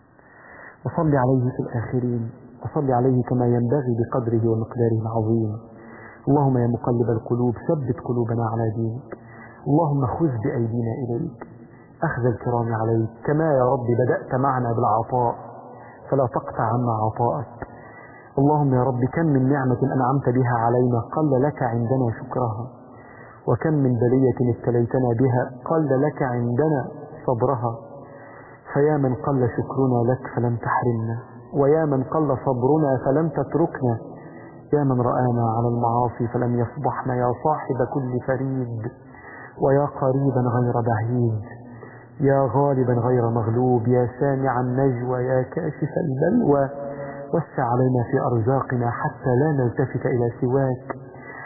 وصل عليه في الاخرين وصل عليه كما ينبغي بقدره ومقداره العظيم اللهم يا مقلب القلوب ثبت قلوبنا على دينك اللهم خذ بأيدينا إليك أخذ الكرام عليك كما يا رب بدأت معنا بالعطاء فلا تقطع عنا عطاءك اللهم يا رب كم من نعمة أنعمت بها علينا قل لك عندنا شكرها وكم من بلية ابتليتنا بها قل لك عندنا صبرها فيا من قل شكرنا لك فلم تحرمنا ويا من قل صبرنا فلم تتركنا يا من رآنا على المعاصي فلم يفضحنا يا صاحب كل فريد ويا قريبا غير بعيد يا غالبا غير مغلوب يا سامع النجوى يا كاشف البلوى وسع علينا في أرزاقنا حتى لا نلتفت إلى سواك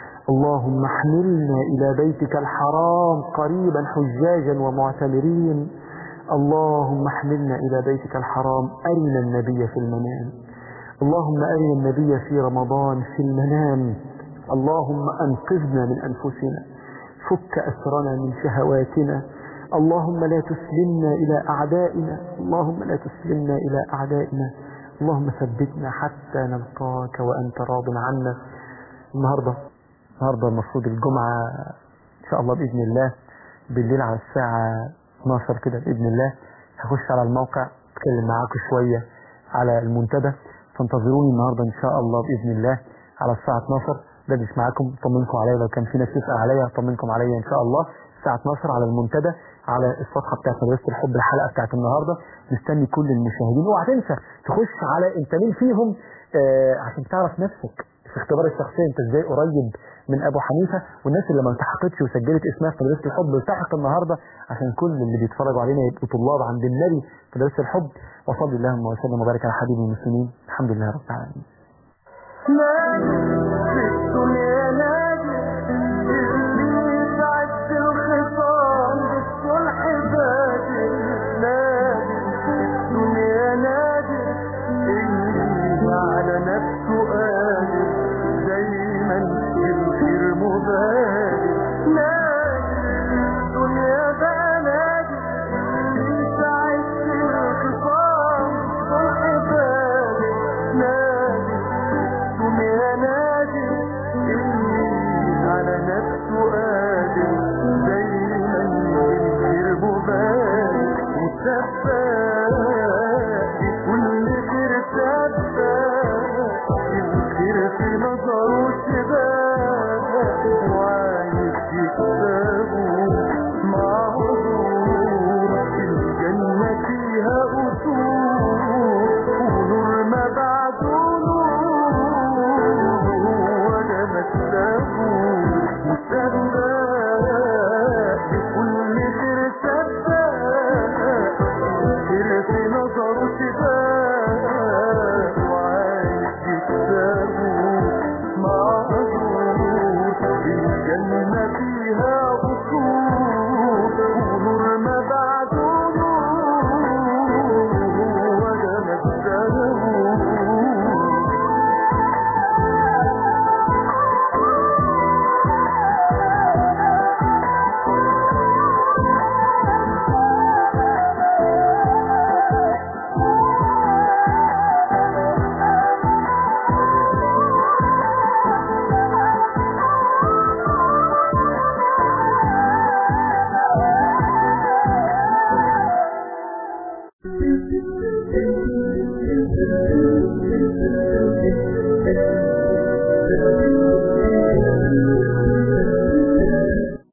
اللهم احملنا إلى بيتك الحرام قريبا حجاجا ومعتمرين اللهم احملنا إلى بيتك الحرام أرنا النبي في المنام اللهم أرنا النبي في رمضان في المنام اللهم أنقذنا من أنفسنا فك أسرنا من شهواتنا اللهم لا تسلمنا إلى أعدائنا اللهم لا تسلمنا إلى أعدائنا اللهم ثبتنا حتى نلقاك وأنت راض عنا النهاردة النهاردة المفروض الجمعة إن شاء الله بإذن الله بالليل على الساعة 12 كده بإذن الله هخش على الموقع أتكلم معاكم شوية على المنتدى فانتظروني النهاردة إن شاء الله بإذن الله على الساعة 12 بدرس معاكم طمنكم عليا لو كان في ناس تسأل عليا طمنكم عليا إن شاء الله الساعة 12 على المنتدى على الصفحة بتاعت مدرسة الحب الحلقة بتاعت النهاردة مستني كل المشاهدين اوعى تنسى تخش على انت مين فيهم آه عشان تعرف نفسك في اختبار الشخصية انت ازاي قريب من ابو حنيفة والناس اللي ما التحقتش وسجلت اسمها في مدرسة الحب التحق النهاردة عشان كل اللي بيتفرجوا علينا يبقوا طلاب عند النبي في مدرسة الحب وصلي اللهم وسلم وبارك على حبيب المسلمين الحمد لله رب العالمين نادي في الدنيا نادي اللي يسعد الخصام بالصلح بادي نادي في الدنيا نادي اللي على نفسه قادر دايما بالخير مبادئ نادي في الدنيا بقى نادي اللي يسعد الخصام بالصلح بادي نادي الدنيا نادي اللي على نفسه قادر دايما بالخير مبارك وسباك بكل خير سباك الخير في نظره شباك وعايز يكسبه مع حضور الجنة فيها أصول ونور ما بعده نور ولا مساه مسباك بكل خير سباك الخير في نظره شباك وعايز يكسبه مع حضور الجنة فيها أصول ونور ما بعده نور ولا مساه